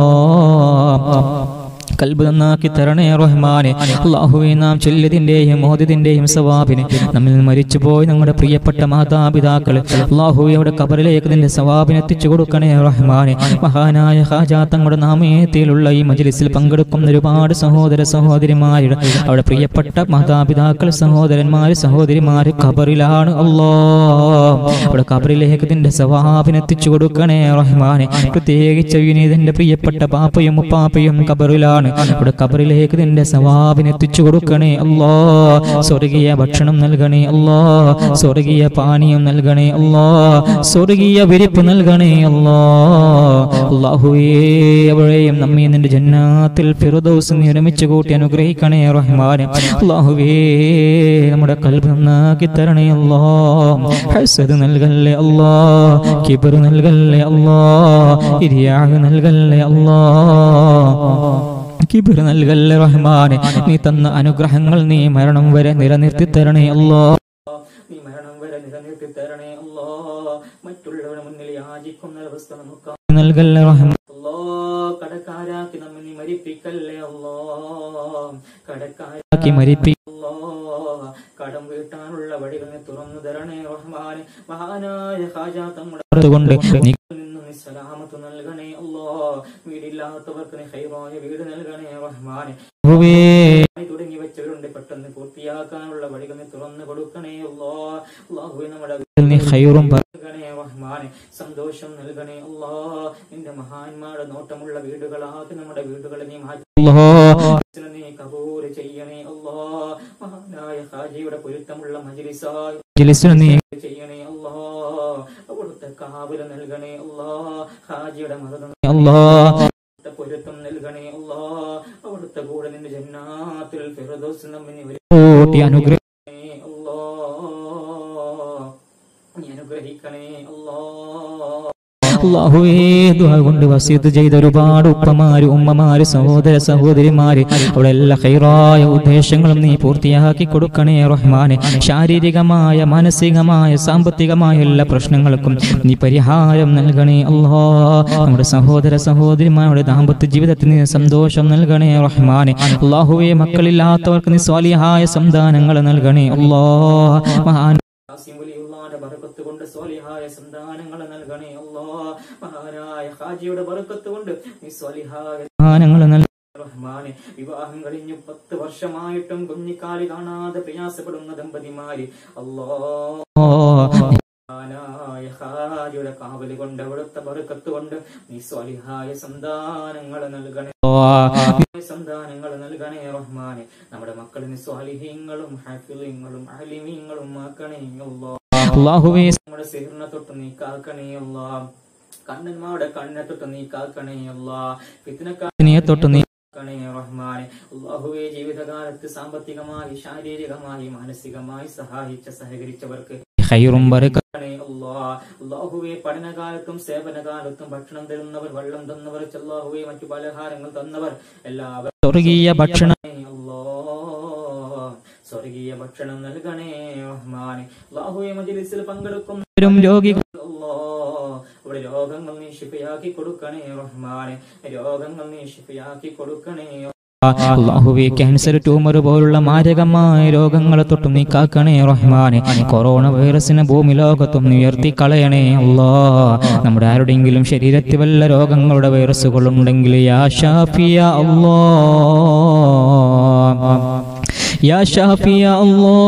കൽബ് നന്നാക്കി തരണേ റഹ്മാനെ അള്ളാഹുവെ നാം ചൊല്ലിയതിന്റെയും മോദിതിന്റെയും സവാബിനെ നമ്മിൽ നിന്ന് മരിച്ചുപോയി നമ്മുടെ പ്രിയപ്പെട്ട മാതാപിതാക്കൾ അള്ളാഹുവയുടെ കബറിലേക്ക് നിന്റെ സവാബിനെ എത്തിച്ചു കൊടുക്കണേ റഹ്മാനെ മഹാനായ ഹാജാ തങ്ങളുടെ നാമയത്തിലുള്ള ഈ മജ്ലിസിൽ പങ്കെടുക്കുന്ന ഒരുപാട് സഹോദര സഹോദരിമാരുടെ അവിടെ പ്രിയപ്പെട്ട മാതാപിതാക്കൾ സഹോദരന്മാർ സഹോദരിമാർ കബറിലാണ് അല്ലോ അവിടെ കബറിലേക്ക് നിന്റെ സവാബിനെ എത്തിച്ചു കൊടുക്കണേ റഹ്മാനെ പ്രത്യേകിച്ച് വിനീതന്റെ പ്രിയപ്പെട്ട പാപ്പയും ഉപ്പാപ്പയും കബറിലാണ് ആരാണ് ഇവിടെ കബറിലേക്ക് നിന്റെ സവാബിന് എത്തിച്ചു കൊടുക്കണേ അല്ലാ സ്വർഗീയ ഭക്ഷണം നൽകണേ അല്ലാ സ്വർഗീയ പാനീയം നൽകണേ അല്ലാ സ്വർഗീയ വിരിപ്പ് നൽകണേ അല്ലാ അല്ലാഹുവേ അവളെയും നമ്മെ നിന്റെ ജന്നാത്തിൽ ഫിറുദൗസ് നീ ഒരുമിച്ച് കൂട്ടി അനുഗ്രഹിക്കണേ റഹ്മാനെ അല്ലാഹുവേ നമ്മുടെ കൽബ് നന്നാക്കി തരണേ അല്ലാ ഹസദ് നൽകല്ലേ അല്ലാ കിബർ നൽകല്ലേ അല്ലാ ഇരിയാഗ് നൽകല്ലേ അല്ലാ കിബിർ നൽകല്ലേ റഹ്മാനെ നീ തന്ന അനുഗ്രഹങ്ങൾ നീ മരണം വരെ നിലനിർത്തി തരണേ അല്ലാ നീ മരണം വരെ നിലനിർത്തി തരണേ അല്ലാ മറ്റുള്ളവരുടെ മുന്നിൽ യാചിക്കുന്ന അവസ്ഥ നമുക്ക് നൽകല്ലേ റഹ്മാൻ അല്ലാ കടക്കാരാക്കി നമ്മെ നീ മരിപ്പിക്കല്ലേ അല്ലാ കടക്കാരാക്കി മരിപ്പി അല്ലാ കടം വീട്ടാനുള്ള വഴികൾ നീ തുറന്നു തരണേ റഹ്മാനെ മഹാനായ ഖാജ തങ്ങളുടെ കൊണ്ട് നീ നിന്നും നീ സലാമത്ത് നൽകണേ അല്ലാ വീടില്ലാത്തവർക്ക് നീ ഹൈറായ വീട് നൽകണേ റഹ്മാനെ പണി തുടങ്ങി വെച്ചവരുണ്ട് പെട്ടെന്ന് പൂർത്തിയാക്കാനുള്ള വഴികൾ നീ തുറന്നു കൊടുക്കണേ അല്ലാ അല്ലാഹുവേ നമ്മുടെ നീ ഹൈറും നൽകണേ റഹ്മാനെ സന്തോഷം നൽകണേ അല്ലാ നിന്റെ മഹാന്മാരുടെ നോട്ടമുള്ള വീടുകളാക്കി നമ്മുടെ വീടുകളെ നീ മാറ്റി അല്ലാ നീ കബൂല് ചെയ്യണേ അല്ലാ മഹാനായ ഹാജിയുടെ പൊരുത്തമുള്ള മജ്ലിസായി മജ്ലിസിന് നീ ചെയ്യണേ അല്ലാ അവിടുത്തെ കാവല് നൽകണേ അല്ലാ ഹാജിയുടെ മതം അല്ലാ അവിടുത്തെ പൊരുത്തം നൽകണേ അല്ലാ അവിടുത്തെ കൂടെ നിന്റെ ജന്നാത്തിൽ ഫിറദോസ് നമ്മെ നീ കൂട്ടി അനുഗ്രഹിക്കണേ അല്ലാ നീ അനുഗ്രഹിക്കണേ അല്ലാ അള്ളാഹുവേ ദുആ കൊണ്ട് വസീത്ത് ചെയ്ത ഒരുപാട് ഉപ്പമാര് ഉമ്മമാര് സഹോദര സഹോദരിമാര് അവിടെ എല്ലാ ഹൈറായ ഉദ്ദേശങ്ങളും നീ പൂർത്തിയാക്കി കൊടുക്കണേ റഹ്മാനെ ശാരീരികമായ മാനസികമായ സാമ്പത്തികമായ എല്ലാ പ്രശ്നങ്ങൾക്കും നീ പരിഹാരം നൽകണേ അല്ലാ നമ്മുടെ സഹോദര സഹോദരിമാരുടെ ദാമ്പത്യ ജീവിതത്തിന് നീ സന്തോഷം നൽകണേ റഹ്മാനെ അള്ളാഹുവേ മക്കളില്ലാത്തവർക്ക് നീ സ്വാലിഹായ സന്താനങ്ങൾ നൽകണേ അല്ലാ മഹാൻ ഖാസിം വലിയുള്ളാന്റെ ബർക്കത്ത് കൊണ്ട് സ്വാലിഹായ സന്താനങ്ങൾ നൽകണേ അല്ലാ മഹാനായ ഹാജിയുടെ ബർക്കത്ത് കൊണ്ട് നീ സ്വാലിഹായ സന്താനങ്ങൾ റഹ്മാനെ വിവാഹം കഴിഞ്ഞു പത്ത് വർഷമായിട്ടും കുഞ്ഞിക്കാലി കാണാതെ പ്രയാസപ്പെടുന്ന ദമ്പതിമാര് അല്ലാ മഹാനായ ഹാജിയുടെ കാവല് കൊണ്ട് അവിടുത്തെ ബർക്കത്ത് കൊണ്ട് നീ സ്വാലിഹായ സന്താനങ്ങൾ നൽകണേ സന്താനങ്ങൾ നൽകണേ റഹ്മാനെ നമ്മുടെ മക്കളിന് സ്വാലിഹീങ്ങളും ഹാഫിലിങ്ങളും അലിമീങ്ങളും ആക്കണേ അള്ളാഹുവേ നമ്മുടെ സിഹിറിനെ തൊട്ട് നീ കാക്കണേ അല്ലാ കണ്ണന്മാരുടെ കണ്ണിനെ തൊട്ട് നീ കാക്കണേ അല്ലാ ഫിത്തിനക്കാരനെ തൊട്ട് നീ കാക്കണേ റഹ്മാനെ അള്ളാഹുവേ ജീവിതകാലത്ത് സാമ്പത്തികമായി ശാരീരികമായി മാനസികമായി സഹായിച്ച സഹകരിച്ചവർക്ക് ഹൈറും ബറക്കണേ അല്ലാ അല്ലാഹുവേ പഠനകാലത്തും സേവനകാലത്തും ഭക്ഷണം തരുന്നവർ വെള്ളം തന്നവർ അല്ലാഹുവേ മറ്റു പലഹാരങ്ങൾ തന്നവർ എല്ലാവരും സ്വർഗീയ ഭക്ഷണം അല്ലാ സ്വർഗീയ ഭക്ഷണം നൽകണേ റഹ്മാനെ അല്ലാഹുവേ മജ്ലിസിൽ പങ്കെടുക്കുന്നവരും രോഗികൾ അല്ലാ അവിടെ രോഗങ്ങൾ നീ ശിഫയാക്കി കൊടുക്കണേ റഹ്മാനെ രോഗങ്ങൾ നീ ശിഫയാക്കി കൊടുക്കണേ അള്ളാഹുവെ ക്യാൻസർ ട്യൂമർ പോലുള്ള മാരകമായ രോഗങ്ങളെ തൊട്ടും നീ കാക്കണേ റഹ്മാനെ കൊറോണ വൈറസിനെ ഭൂമി ലോകത്തും നീ ഉയർത്തി കളയണേ അല്ലാ നമ്മുടെ ആരുടെയെങ്കിലും ശരീരത്തിൽ വല്ല രോഗങ്ങളുടെ വൈറസുകൾ ഉണ്ടെങ്കിൽ യാ ഷാഫിയ അല്ലാ യാ ഷാഫിയ അല്ലാ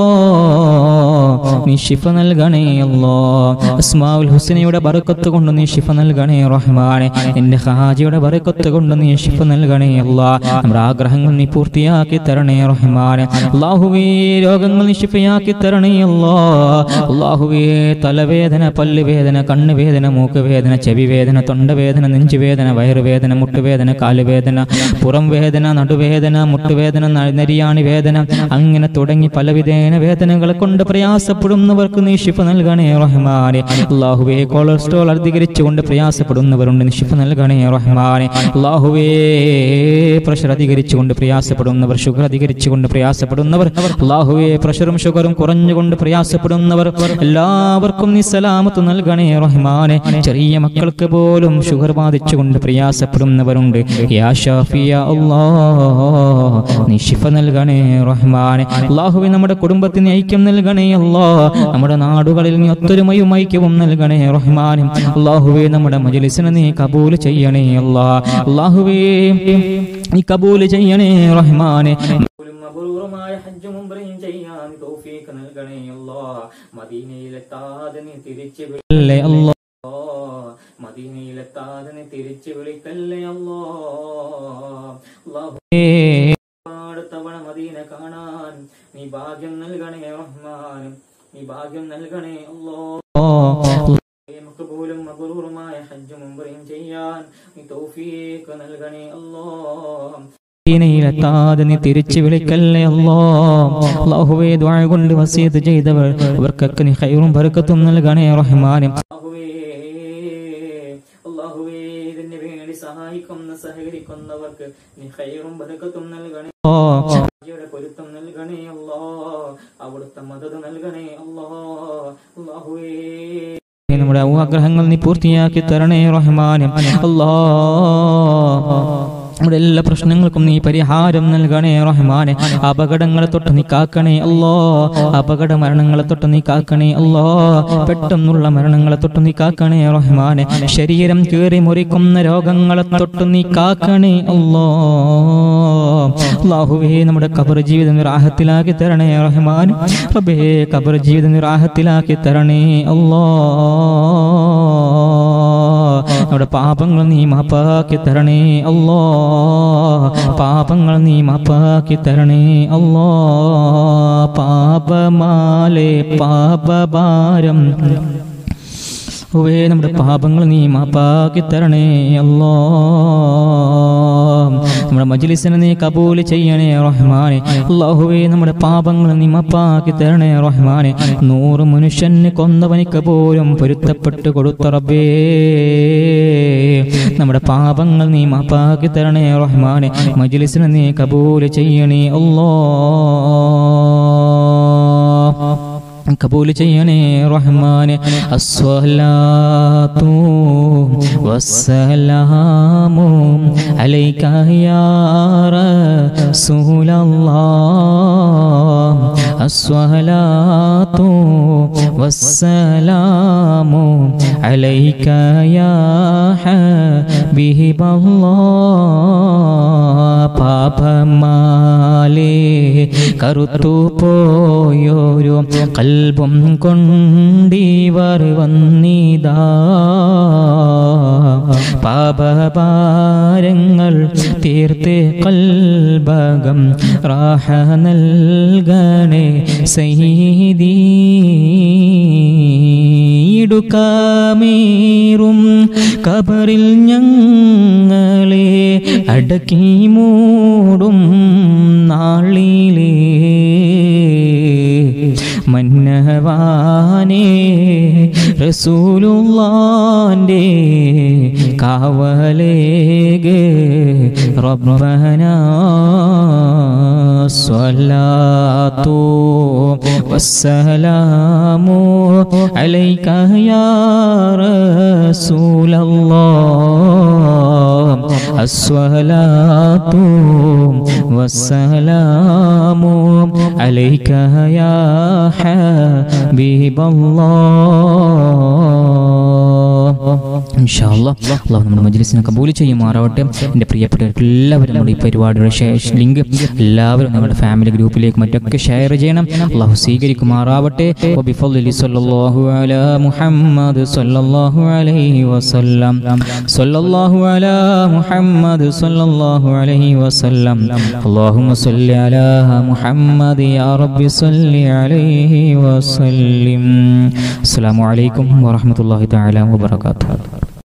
നീ ഷിഫ നൽകണേ അല്ലാ അസ്മാഉൽ ഹുസനയുടെ ബറക്കത്ത് കൊണ്ട് നീ ഷിഫ നൽകണേ റഹ്മാനെ എന്റെ ഹാജിയുടെ ബറക്കത്ത് കൊണ്ട് നീ ഷിഫ നൽകണേ അല്ലാ നമ്മുടെ ആഗ്രഹങ്ങൾ നീ പൂർത്തിയാക്കി തരണേ റഹ്മാനെ അല്ലാഹുവേ രോഗങ്ങൾ നീ ഷിഫയാക്കി തരണേ അല്ലാ അല്ലാഹുവേ തലവേദന പല്ലുവേദന കണ്ണുവേദന മൂക്കുവേദന ചെവി വേദന തൊണ്ടവേദന നെഞ്ചുവേദന വയറുവേദന മുട്ടുവേദന കാലുവേദന പുറം വേദന നടുവേദന മുട്ടുവേദന ന- നെരിയാണി വേദന അങ്ങനെ തുടങ്ങി പലവിധേന വേദനകളെ കൊണ്ട് പ്രയാസപ്പെടുന്നവർക്ക് നീ ശിഫ നൽകണേ റഹ്മാനെ അള്ളാഹുവേ കൊളസ്ട്രോൾ അധികരിച്ചുകൊണ്ട് പ്രയാസപ്പെടുന്നവരുണ്ട് നീ ശിഫ നൽകണേ റഹ്മാനെ അള്ളാഹുവേ പ്രഷർ അധികരിച്ചുകൊണ്ട് പ്രയാസപ്പെടുന്നവർ ഷുഗർ അധികരിച്ചുകൊണ്ട് പ്രയാസപ്പെടുന്നവർ അള്ളാഹുവേ പ്രഷറും ഷുഗറും കുറഞ്ഞുകൊണ്ട് പ്രയാസപ്പെടുന്നവർ എല്ലാവർക്കും നീ സലാമത്ത് നൽകണേ റഹ്മാനെ ചെറിയ മക്കൾക്ക് പോലും ഷുഗർ ബാധിച്ചുകൊണ്ട് പ്രയാസപ്പെടുന്നവരുണ്ട് യാ ഷാഫിയ അല്ലാ നീ ശിഫ നൽകണേ റഹ്മാനെ അള്ളാഹുവെ നമ്മുടെ കുടുംബത്തിന് ഐക്യം നൽകണേ അല്ലാ നമ്മുടെ നാടുകളിൽ നീ ഒത്തൊരുമയും ഐക്യവും നൽകണേ റഹ്മാനെ അള്ളാഹുവെ നമ്മുടെ മജലിസിനെ നീ കബൂൽ ചെയ്യണേ അല്ലാ അള്ളാഹുവേ നീ കബൂൽ ചെയ്യണേ റഹ്മാനെ മബറൂറുമായ ഹജ്ജും ഉംറയും ചെയ്യാൻ തൗഫീഖ് നൽകണേ അല്ലാ മദീനയിലെത്താതെ നീ തിരിച്ചു വിളിക്കല്ലേ അല്ലാ മദീനയിലെത്താതെ നീ തിരിച്ചു വിളിക്കല്ലേ അല്ലാ അള്ളാഹു ഒരുപാട് തവണ മദീന കാണാൻ നീ ഭാഗ്യം നൽകണേ റഹ്മാനും നീ ഭാഗ്യം നൽകണേ അല്ലോ മക്കബൂലും മബറൂറുമായ ഹജ്ജും ഉംറയും ചെയ്യാൻ നീ തൗഫീഖ് നൽകണേ അല്ലോ മദീനയിലെത്താതെ നീ തിരിച്ചു വിളിക്കല്ലേ അല്ലോ അള്ളാഹുവേ ദ്വാ കൊണ്ട് വസീത് ചെയ്തവർ അവർക്കൊക്കെ നീ ഹൈറും ബർക്കത്തും നൽകണേ റഹ്മാനും അല്ലാഹുവേ അല്ലാഹുവേ ഇതിന് വേണ്ടി സഹായിക്കുന്ന സഹകരിക്കുന്നവർക്ക് നീ ഖൈറും ബറക്കത്തും നൽകണേ യുടെ പൊരുത്തം നൽകണേ അല്ലോ അവിടുത്തെ മദത് നൽകണേ അല്ലോ അല്ലാഹുവേ നമ്മുടെ ആഗ്രഹങ്ങൾ നീ പൂർത്തിയാക്കി തരണേ റഹ്മാനും അല്ലാ നമ്മുടെ എല്ലാ പ്രശ്നങ്ങൾക്കും നീ പരിഹാരം നൽകണേ റഹ്മാനെ അപകടങ്ങളെ തൊട്ട് നീ കാക്കണേ അല്ലോ അപകട മരണങ്ങളെ തൊട്ട് നീ കാക്കണേ അല്ലോ പെട്ടെന്നുള്ള മരണങ്ങളെ തൊട്ട് നീ കാക്കണേ റഹ്മാനെ ശരീരം കീറി മുറിക്കുന്ന രോഗങ്ങളെ തൊട്ട് നീ കാക്കണേ അല്ലോ അള്ളാഹുവേ നമ്മുടെ കബർ ജീവിതം റാഹത്തിലാക്കി തരണേ റഹ്മാൻ റബ്ബേ കബർ ജീവിതം റാഹത്തിലാക്കി തരണേ അല്ലോ നമ്മുടെ പാപങ്ങൾ നീ മാപ്പാക്കി തരണേ അല്ലോ പാപങ്ങൾ നീ മാപ്പാക്കി തരണേ അല്ലോ പാപമാലെ പാപഭാരം ഓവേ നമ്മുടെ പാപങ്ങൾ നീ മാപ്പാക്കി തരണേ അല്ലോ നമ്മുടെ മജ്ലിസിനെ നീ കബൂൽ ചെയ്യണേ റഹ്മാനെ അല്ലാഹുവേ നമ്മുടെ പാപങ്ങൾ നീ മാപ്പാക്കി തരണേ റഹ്മാനെ നൂറ് മനുഷ്യന് കൊന്നവനിക്ക് പോലും പൊരുത്തപ്പെട്ട് കൊടുത്ത റബ്ബേ നമ്മുടെ പാപങ്ങൾ നീ മാപ്പാക്കി തരണേ റഹ്മാനെ മജ്ലിസിനെ നീ കബൂൽ ചെയ്യണേ അല്ലോ കബൂൽ ചെയ്യണേ റഹ്മാനെ അസ്വലാത്തു വസ്സലാമു അലൈക യാ റസൂലല്ലാഹ് അസ്വലാത്തു വസ്സലാമു അലൈക യാ ഹബീബല്ലാഹ് പാപമാലേ കറുത്തു പോയോരു കൽബും കൊണ്ടീവർ വന്നിതാ പാപഭാരങ്ങൾ തീർത്ത് കൽബകം റാഹ നൽകണേ സൈദീ ഇടുക്കാമേറും കബറിൽ ഞങ്ങളെ അടക്കി മൂടും നാളിലേ മന്നവാനേ റസൂലുള്ളാന്റെ കാവലേഗ് റബ്ബന സ്വലാത്തു വസ്സലാമു അലൈക യാ റസൂലല്ലാഹ് അസ്വലാത്തു വസ്സലാമു അലൈക യാ ഹബീബല്ലാഹ് ഇൻഷാ അല്ലാഹ് അള്ളാഹു നമ്മുടെ മജ്ലിസിനെ കബൂൽ ചെയ്യുമാറാവട്ടെ എൻ്റെ പ്രിയപ്പെട്ടവർക്ക് എല്ലാവരും നമ്മുടെ ഈ പരിപാടിയുടെ ഷെയർ ലിങ്ക് എല്ലാവരും നമ്മുടെ ഫാമിലി ഗ്രൂപ്പിലേക്ക് മറ്റൊക്കെ ഷെയർ ചെയ്യണം അള്ളാഹു സ്വീകരിക്കുമാറാവട്ടെ വബിഫദ്ലി സ്വല്ലല്ലാഹു അലാ മുഹമ്മദ് സ്വല്ലല്ലാഹു അലൈഹി വസല്ലം സ്വല്ലല്ലാഹു അലാ മുഹമ്മദ് സ്വല്ലല്ലാഹു അലൈഹി വസല്ലം اللهم صل على محمد يا رب صل عليه وسلم السلام عليكم ورحمة الله تعالى وبركاته